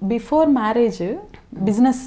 Before marriage business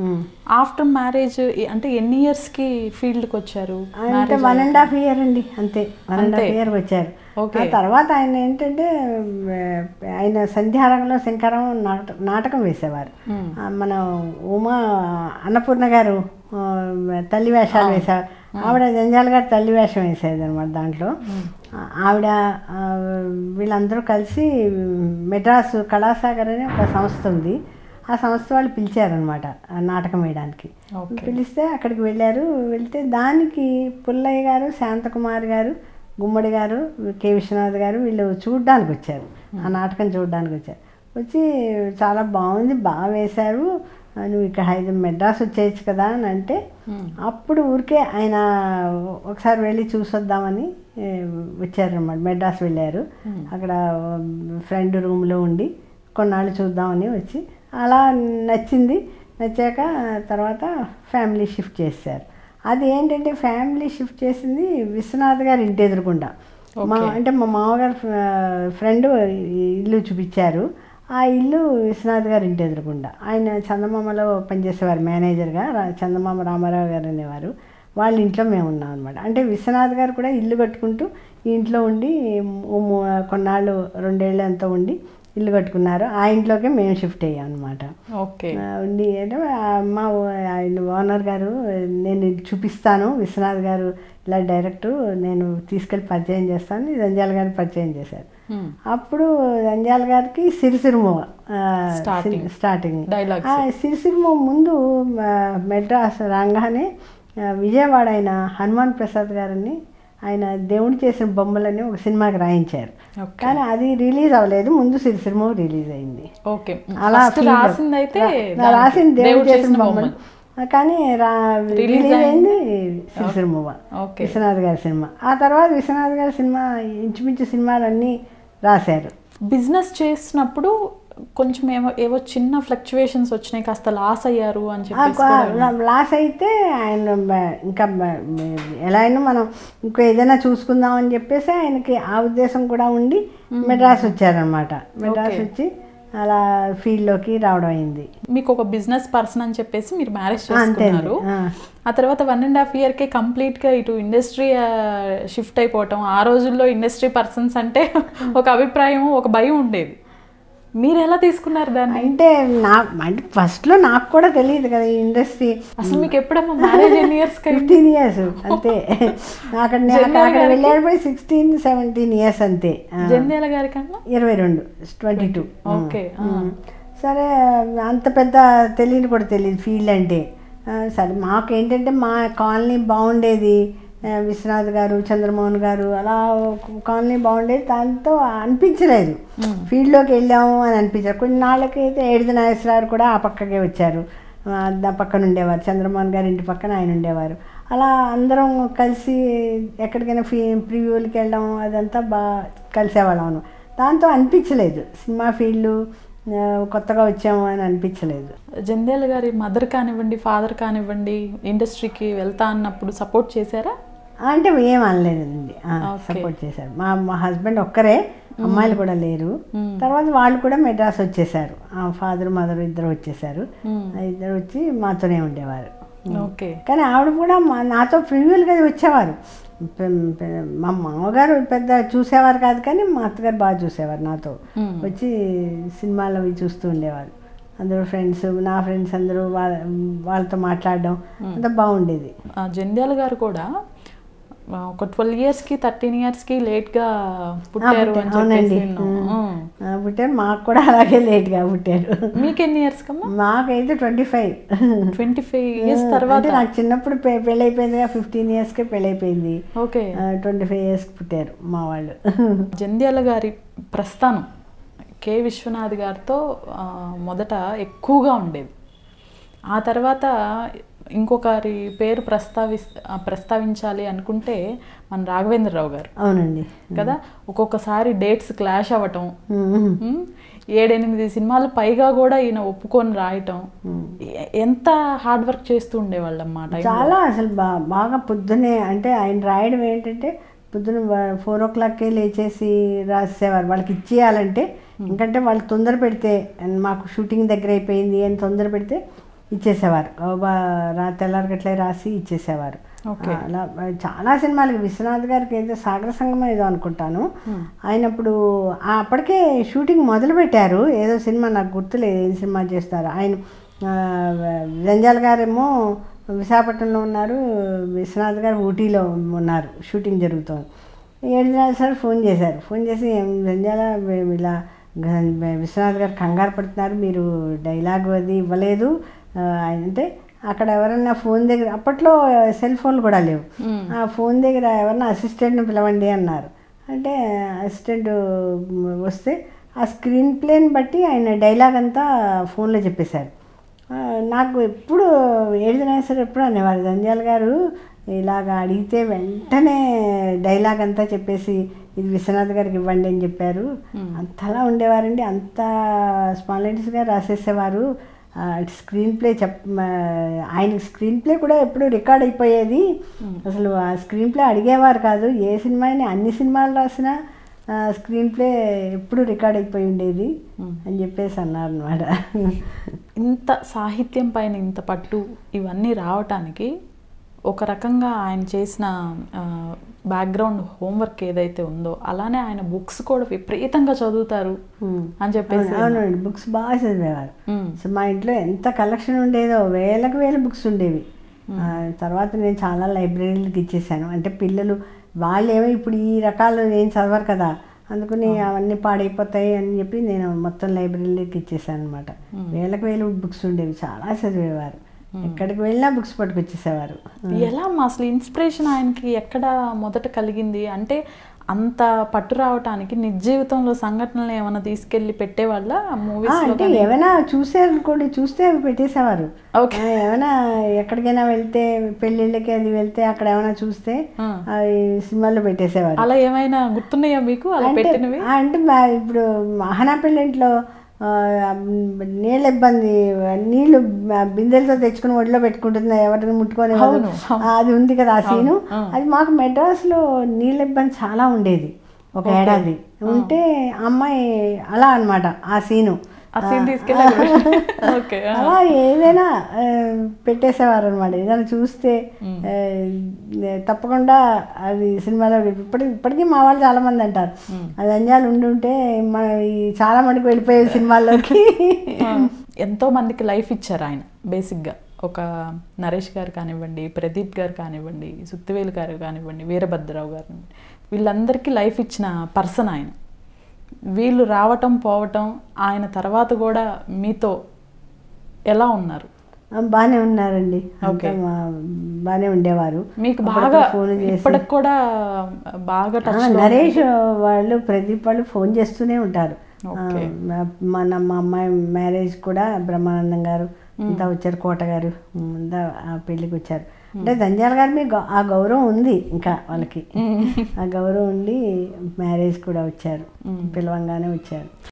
after marriage అంటే ఎన్ని years కి ఫీల్డ్ కి వచ్చారు అంటే వన్ అండ్ హాఫ్ ఇయర్ అండి అంతే వన్ అండ్ హాఫ్ ఇయర్ వచ్చారు ఓకే. ఆ తర్వాత ఆయన ఏంటంటే ఆ, ఆయన సంధ్యారంగంలో శంకరం నాట నాటకం వేసేవారు ఆ, మన ఉమా అన్నపూర్ణ గారు ఆ, తల్లి వేషాలు వేశారు ఆవిడ జంజాల గారు తల్లి వేషం వేసేది అనమాట దాంట్లో ఆ, ఆవిడ ఆ, వీళ్ళందరూ కలిసి మెడ్రాస్ కళాసాగర్ అనే ఒక సంస్థ ఉంది ఆ సంస్థ వాళ్ళు పిలిచారనమాట నాటకం వేయడానికి ఓకే. పిలిస్తే అక్కడికి వెళ్ళారు వెళ్తే దానికి పుల్లయ్య గారు శాంతకుమార్ గారు గుమ్మడి గారు కె విశ్వనాథ్ గారు వీళ్ళు చూడడానికి వచ్చారు ఆ నాటకం చూడడానికి వచ్చారు వచ్చి చాలా బాగుంది బాగా వేశారు ఆ, నువ్వు ఇక్కడ హైదరాబాద్ మెడ్రాస్ వచ్చేయచ్చు కదా అని అంటే అప్పుడు ఊరికే ఆయన ఒకసారి వెళ్ళి చూసొద్దామని ఏ, వచ్చారన్నమాట మెడ్రాస్ వెళ్ళారు అక్కడ ఫ్రెండ్ రూమ్లో ఉండి కొన్నాళ్ళు చూద్దామని వచ్చి అలా నచ్చింది నచ్చాక తర్వాత ఫ్యామిలీ షిఫ్ట్ చేశారు అది ఏంటంటే ఫ్యామిలీ షిఫ్ట్ చేసింది విశ్వనాథ్ గారి ఇంటి ఎదురుకుండా మా అంటే మా మామగారు ఫ్రెండ్ ఇల్లు చూపించారు ఆ ఇల్లు విశ్వనాథ్ గారి ఇంటి ఎదురుకుండా ఆయన చందమామలో పనిచేసేవారు మేనేజర్గా రా- చందమామ రామారావు గారు అనేవారు వాళ్ళ ఇంట్లో మేము ఉన్నాం అనమాట అంటే విశ్వనాథ్ గారు కూడా ఇల్లు కట్టుకుంటూ ఈ ఇంట్లో ఉండి ము- ము- కొన్నాళ్ళు రెండేళ్ళు ఎంతో ఉండి ఇల్లు కట్టుకున్నారు ఆ ఇంట్లోకే మేము షిఫ్ట్ అయ్యాం అనమాట ఓకే ఉండి అంటే ఆ మా ఓ- ఆయన ఓనర్ గారు నేను ఇది చూపిస్తాను విశ్వనాథ్ గారు ఇలా డైరెక్ట్ నేను తీసుకెళ్ళి పరిచయం చేస్తాను జంజాల గారిని పరిచయం చేశారు అప్పుడు జంజాల గారికి సిరిసిరిమో Starting. Starting Dialogues. ఆ సిరిసిరిమో ముందు ఆ, మెడ్రాస్ రాగానే ఆ, విజయవాడ ఆయన హనుమాన్ ప్రసాద్ గారిని ఆయన దేవుడు చేసిన బొమ్మలని ఒక సినిమాకి రాయించారు ఓకే కానీ అది రిలీజ్ అవ్వలేదు ముందు సిరిసిరిమో రిలీజ్ అయింది ఓకే అలా ఫస్ట్ feel రాసింది అయితే రా- రాసింది దేవుడు చేసిన బొమ్మలు కానీ రా రిలీజ్ అయింది సిరిసిరిమూవ ఓకే విశ్వనాథ్ గారి సినిమా ఆ తర్వాత విశ్వనాథ్ గారి సినిమా ఇంచుమించు సినిమాలన్నీ రాశారు బిజినెస్ చేసినప్పుడు కొంచెం ఏమో ఏవో చిన్న ఫ్లక్చువేషన్స్ వచ్చినాయి కాస్త లాస్ అయ్యారు అని ఆ చెప్పేసి కా- లాస్ అయితే ఆయన బ- ఇంకా బ- ఎలా అయినా మనం ఇంకో ఏదైనా చూసుకుందాం అని చెప్పేసి ఆయనకి ఆ ఉద్దేశం కూడా ఉండి మెడ్రాస్ వచ్చారనమాట మెడ్రాస్ వచ్చి అలా ఫీల్డ్లోకి రావడం అయింది మీకు ఒక బిజినెస్ పర్సన్ అని చెప్పేసి మీరు మ్యారేజ్ అంతే చేసుకున్నారు ఆ. ఆ తర్వాత వన్ అండ్ హాఫ్ ఇయర్కే కంప్లీట్గా ఇటు ఇండస్ట్రీ షిఫ్ట్ అయిపోవటం ఆ రోజుల్లో ఇండస్ట్రీ పర్సన్స్ అంటే ఒక అభిప్రాయం ఒక భయం ఉండేది మీరు ఎలా తీసుకున్నారు దాన్ని అంటే నా అంటే ఫస్ట్లో నాకు కూడా తెలియదు కదా ఈ ఇండస్ట్రీ అసలు మీకు ఎప్పుడమ్మా మ్యారేజ్ ఎన్ని ఇయర్స్ ఫిఫ్టీన్ ఇయర్స్ అంతే అక్కడ నేను అక్కడ అక్కడ వెళ్ళేటప్పుడు సిక్స్టీన్ సెవెంటీన్ ఇయర్స్ అంతే ఆ, జంధ్యాల గారి కన్నా ఇరవై రెండు ట్వంటీ టూ ఓకే సరే అంత పెద్ద తెలియని కూడా తెలియదు ఫీల్డ్ అంటే ఆ, సరే మాకు ఏంటంటే మా కాలనీ బాగుండేది ఆ, విశ్వనాథ్ గారు చంద్రమోహన్ గారు అలా కాలనీ బాగుండేది దాంతో అనిపించలేదు ఫీల్డ్లోకి వెళ్ళాము అని అనిపించారు కొన్ని నాళ్ళకి అయితే ఏడుది నాగేశ్వరరావు కూడా ఆ పక్కకే వచ్చారు ఆ, ఆ పక్కన ఉండేవారు చంద్రమోహన్ గారి ఇంటి పక్కన ఆయన ఉండేవారు అలా అందరం కలిసి ఎక్కడికైనా ఫీ ప్రివ్యూలకి వెళ్ళడం అదంతా బాగా కలిసేవాళ్ళం అన్నమాట. దాంతో అనిపించలేదు సినిమా ఫీల్డ్ ఆ, కొత్తగా వచ్చాము అని అనిపించలేదు జంధ్యాల గారి మదర్ కానివ్వండి ఫాదర్ కానివ్వండి ఇండస్ట్రీకి వెళ్తా అన్నప్పుడు సపోర్ట్ చేశారా అంటే ఏం అనలేదండి సపోర్ట్ చేశారు మా మా హస్బెండ్ ఒక్కరే అమ్మాయిలు కూడా లేరు తర్వాత వాళ్ళు కూడా మెడ్రాస్ వచ్చేసారు ఫాదర్ మదర్ ఇద్దరు వచ్చేసారు ఆ ఇద్దరు వచ్చి మాతోనే ఉండేవారు ఓకే కానీ ఆవిడ కూడా మా నాతో ప్రివ్యూలుగా వచ్చేవారు పె- పె- మా మామగారు పెద్ద చూసేవారు కాదు కానీ మా అత్తగారు బాగా చూసేవారు నాతో వచ్చి సినిమాలు అవి చూస్తూ ఉండేవారు అందరూ ఫ్రెండ్స్ నా ఫ్రెండ్స్ అందరూ వాళ్ళ వాళ్ళతో మాట్లాడడం అంతా బాగుండేది ఆ, జంధ్యాల గారు కూడా ఆ, ఒక ట్వెల్వ్ ఇయర్స్కి థర్టీన్ ఇయర్స్కి లేట్గా పుట్టారు అని అవునండి చెప్పేసి విన్నాం. ఉమ్. ఆ, పుట్టారు మాకు కూడా అలాగే లేట్గా పుట్టారు మీకు ఎన్ని ఇయర్స్ కమ్మా మాకైతే twenty five twenty five years తర్వాత అంటే నాకు చిన్నప్పుడు పె- పెళ్ళైపోయింది ఫిఫ్టీన్ ఇయర్స్కే పెళ్ళైపోయింది ఓకే ట్వంటీ ఫైవ్ ఇయర్స్కి పుట్టారు మా వాళ్ళు జంధ్యాల గారి ప్రస్థానం కె విశ్వనాథ్ గారితో ఆ, మొదట ఎక్కువగా ఉండేది ఆ తర్వాత ఇంకొకరి పేరు ప్రస్తావి ఆ, ప్రస్తావించాలి అనుకుంటే మన రాఘవేంద్రరావు గారు అవునండి కదా ఒక్కొక్కసారి డేట్స్ క్లాష్ అవ్వటం మ్మ్. ఉమ్, ఏడెనిమిది సినిమాలు పైగా కూడా ఈయన ఒప్పుకొని రాయటం ఎ- ఎంత హార్డ్ వర్క్ చేస్తూ ఉండేవాళ్ళు అన్నమాట చాలా అసలు బా బాగా పొద్దునే అంటే ఆయన రాయడం ఏంటంటే పొద్దున ఫోర్ ఓ క్లాక్కే లేచేసి రాసేవారు వాళ్ళకి ఇచ్చేయాలంటే ఎందుకంటే వాళ్ళు తొందర పెడితే "అండ్ మాకు షూటింగ్ దగ్గర అయిపోయింది అని తొందర పెడితే ఇచ్చేసేవారు ఓ బా- రా తెల్లారగట్లే రాసి ఇచ్చేసేవారు ఓకే. అలా చాలా సినిమాలకి విశ్వనాథ్ గారికి ఏదో సాగర సంగమం ఏదో అనుకుంటాను ఆయన అప్పుడు ఆ అప్పటికే షూటింగ్ మొదలు పెట్టారు ఏదో సినిమా నాకు గుర్తులేదు ఏం సినిమా చేస్తారు ఆయన ఆ, జంజాల్ గారేమో విశాఖపట్నంలో ఉన్నారు విశ్వనాథ్ గారు ఊటీలో ఉన్నారు షూటింగ్ జరుగుతోంది ఏడు సార్ ఫోన్ చేశారు ఫోన్ చేసి "ఏం జంజాల మేము ఇలా గ- విశ్వనాథ్ గారు కంగారు పడుతున్నారు మీరు డైలాగ్ అది ఇవ్వలేదు ఆ, అంటే అక్కడ ఎవరన్నా ఫోన్ దగ్గర అప్పట్లో సెల్ ఫోన్లు కూడా లేవు ఆ ఫోన్ దగ్గర ఎవరన్నా అసిస్టెంట్ని పిలవండి అన్నారు అంటే అసిస్టెంట్ వస్తే ఆ స్క్రీన్ ప్లేని బట్టి ఆయన డైలాగ్ అంతా ఫోన్లో చెప్పేశారు ఆ, నాకు ఎప్పుడు ఏడిదినా సరే ఎప్పుడు అనేవారు దంజాల్ గారు ఇలాగ అడిగితే వెంటనే డైలాగ్ అంతా చెప్పేసి ఇది విశ్వనాథ్ గారికి ఇవ్వండి అని చెప్పారు అంతలా ఉండేవారండి అంత స్పాంటేనియస్గా రాసేసేవారు ఆ, స్క్రీన్ ప్లే చెప్ ఆ, ఆయనకి స్క్రీన్ ప్లే కూడా ఎప్పుడు రికార్డ్ అయిపోయేది అసలు ఆ స్క్రీన్ ప్లే అడిగేవారు కాదు ఏ సినిమా అయినా అన్ని సినిమాలు రాసినా ఆ, స్క్రీన్ ప్లే ఎప్పుడు రికార్డ్ అయిపోయి ఉండేది అని చెప్పేసి అన్నారు అనమాట ఇంత సాహిత్యం పైన ఇంత పట్టు ఇవన్నీ రావటానికి ఒక రకంగా ఆయన చేసిన బ్యాక్గ్రౌండ్ హోంవర్క్ ఏదైతే ఉందో అలానే ఆయన బుక్స్ కూడా విపరీతంగా చదువుతారు అని చెప్పేసి అవునండి బుక్స్ బాగా చదివేవారు ఉమ్, సో మా ఇంట్లో ఎంత కలెక్షన్ ఉండేదో వేలకు వేల బుక్స్ ఉండేవి ఆ, తర్వాత నేను చాలా లైబ్రరీలకు ఇచ్చేసాను అంటే పిల్లలు వాళ్ళేమో ఇప్పుడు ఈ రకాలు ఏం చదవరు కదా అందుకని అవన్నీ పాడైపోతాయి అని చెప్పి నేను మొత్తం లైబ్రరీలకు ఇచ్చేసాను అనమాట వేలకు వేలు బుక్స్ ఉండేవి చాలా చదివేవారు ఎక్కడికి వెళ్ళినా బుక్స్ పట్టుకొచ్చేసేవారు ఎలా అమ్మా అసలు ఇన్స్పిరేషన్ ఆయనకి ఎక్కడ మొదట కలిగింది అంటే అంత పట్టు రావటానికి నిజ జీవితంలో సంఘటనలు ఏమైనా తీసుకెళ్లి పెట్టేవాళ్ళ ఆ, మూవీస్ అంటే ఏమైనా చూసారనుకోండి చూస్తే అవి పెట్టేసేవారు ఓకే. ఆ, ఏమైనా ఎక్కడికైనా వెళ్తే పెళ్ళిళ్ళకి అది వెళ్తే అక్కడ ఏమైనా చూస్తే ఆ. అవి సినిమాల్లో పెట్టేసేవారు అలా ఏమైనా గుర్తున్నాయా మీకు అలా అంటే పెట్టినవి ఆ, అంటే మా- ఇప్పుడు మహానా పెళ్ళింట్లో ఆ, నీళ్ళ ఇబ్బంది నీళ్లు బిందెలతో తెచ్చుకుని ఒడిలో పెట్టుకుంటుంది ఎవరిని ముట్టుకొని అవును, అది ఉంది కదా ఆ సీను ఆ. అది మాకు మెడ్రాస్లో నీళ్ళ ఇబ్బంది చాలా ఉండేది ఒక ఏడాది ఉంటే అమ్మాయి అలా అన్నమాట ఆ సీను ఆ సీన్ తీసుకెళ్ళి ఓకే అలా ఏదైనా ఆ, పెట్టేసేవారు అనమాట ఏదైనా చూస్తే ఆ, తప్పకుండా అది సినిమాలో ఇప్పటికి ఇప్పటికీ మా వాళ్ళు చాలా మంది అంటారు అది అంజాలు ఉండుంటే మన ఈ చాలా మందికి వెళ్ళిపోయే సినిమాల్లోకి ఎంతో మందికి లైఫ్ ఇచ్చారు ఆయన బేసిక్గా ఒక నరేష్ గారు కానివ్వండి ప్రదీప్ గారు కానివ్వండి సుత్తివేలు గారు కానివ్వండి వీరభద్రరావు గారు వీళ్ళందరికీ లైఫ్ ఇచ్చిన పర్సన్ ఆయన వీళ్ళు రావటం పోవటం ఆయన తర్వాత కూడా మీతో ఎలా ఉన్నారు ఆ, బాగానే ఉన్నారండి అంతా ఓకే. మా- బాగానే ఉండేవారు మీకు అప్పుడప్పుడు బాగా ఫోన్ చేసి ఇప్పటికి కూడా బాగా ఆ, టచ్ నరేష్ వాళ్ళు ప్రదీప్ వాళ్ళు ఫోన్ చేస్తూనే ఉంటారు ఆ, ఓకే. మా- మన మా అమ్మాయి మ్యారేజ్ కూడా బ్రహ్మానందం గారు అంతా వచ్చారు కోట గారు ఉమ్, అంతా ఆ పెళ్ళికి వచ్చారు అంటే దంజాల గారి మీద గౌ- ఆ గౌరవం ఉంది ఇంకా వాళ్ళకి ఆ గౌరవం ఉండి మ్యారేజ్ కూడా వచ్చారు పిలవంగానే వచ్చారు